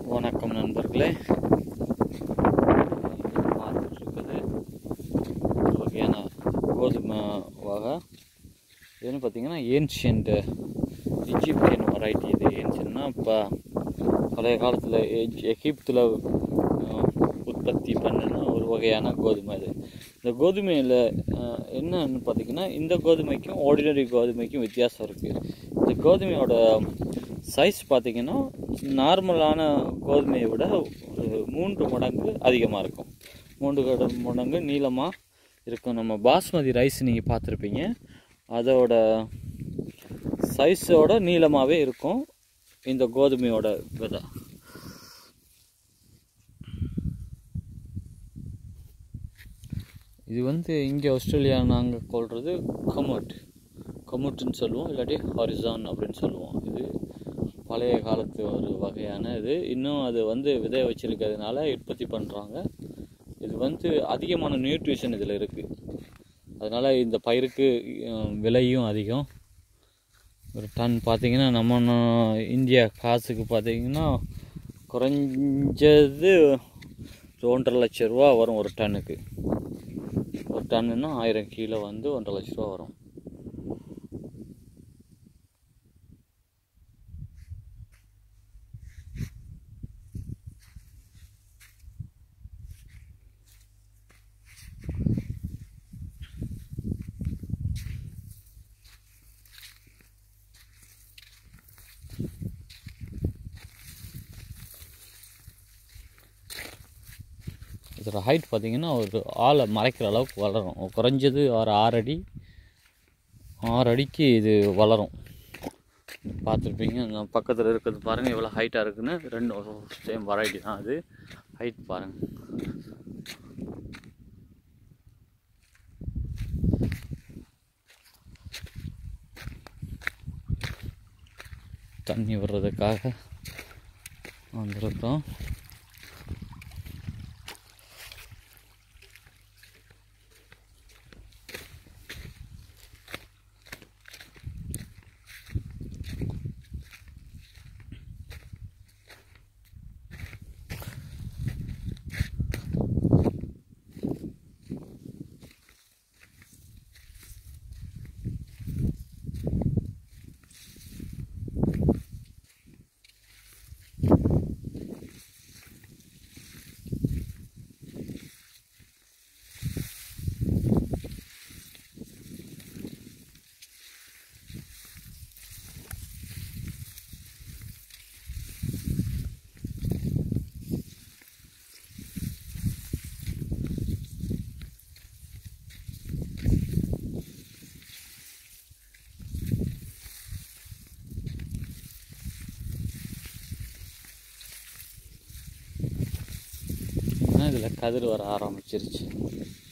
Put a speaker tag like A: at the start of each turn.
A: வணக்கம் நண்பர்களே பார்த்துட்ருக்குது ஒரு வகையான கோதுமை வகை இதுன்னு பார்த்தீங்கன்னா ஏன்ஷியன்ட் இஜிப்தியன் வெரைட்டி இது ஏன்ஷியன்னா இப்போ பழைய காலத்தில் எகிப்தில் உற்பத்தி பண்ணின ஒரு வகையான கோதுமை இது இந்த கோதுமையில் என்னன்னு பார்த்தீங்கன்னா இந்த கோதுமைக்கும் ஆர்டினரி கோதுமைக்கும் வித்தியாசம் இருக்குது இந்த கோதுமையோட சைஸ் பார்த்தீங்கன்னா நார்மலான கோதுமையை விட ஒரு மூன்று மடங்கு அதிகமாக இருக்கும் மூன்று கட- மடங்கு நீளமாக இருக்கும் நம்ம பாஸ்மதி ரைஸ் நீங்கள் பார்த்துருப்பீங்க அதோட சைஸோட நீளமாகவே இருக்கும் இந்த கோதுமையோட விதை இது வந்து இங்கே ஆஸ்திரேலியா நாங்கள் கொள்வது கமட் கமுட்டுன்னு சொல்லுவோம் இல்லாட்டி ஹாரிசான் அப்படின்னு சொல்லுவோம் இது பழைய காலத்து ஒரு வகையான இது இன்னும் அது வந்து விதை வச்சிருக்கிறதுனால உற்பத்தி பண்ணுறாங்க இது வந்து அதிகமான நியூட்ரிஷன் இதில் இருக்குது அதனால் இந்த பயிருக்கு அஹ், விலையும் அதிகம் ஒரு டன் பார்த்தீங்கன்னா நம்ம நா- இந்தியா காசுக்கு பார்த்தீங்கன்னா குறைஞ்சது ஒரு ஒன்றரை லட்ச ரூபா வரும் ஒரு டன்னுக்கு ஒரு டன்னுன்னா ஆயிரம் கிலோ வந்து ஒன்றரை லட்ச ரூபா வரும் இதோட ஹைட் பார்த்தீங்கன்னா ஒரு ஆளை மறைக்கிற அளவுக்கு வளரும் குறைஞ்சது ஒரு ஆறு அடி ஆறு அடிக்கு இது வளரும் பார்த்துருப்பீங்க நான் பக்கத்தில் இருக்கிறது பாருங்கள் எவ்வளோ ஹைட்டாக இருக்குன்னு ரெண்டு சேம் வெரைட்டி தான் அது ஹைட் பாருங்கள் தண்ணி விடுறதுக்காக வந்திருக்கோம் இதில் கதிர் வர ஆரம்பிச்சிருச்சு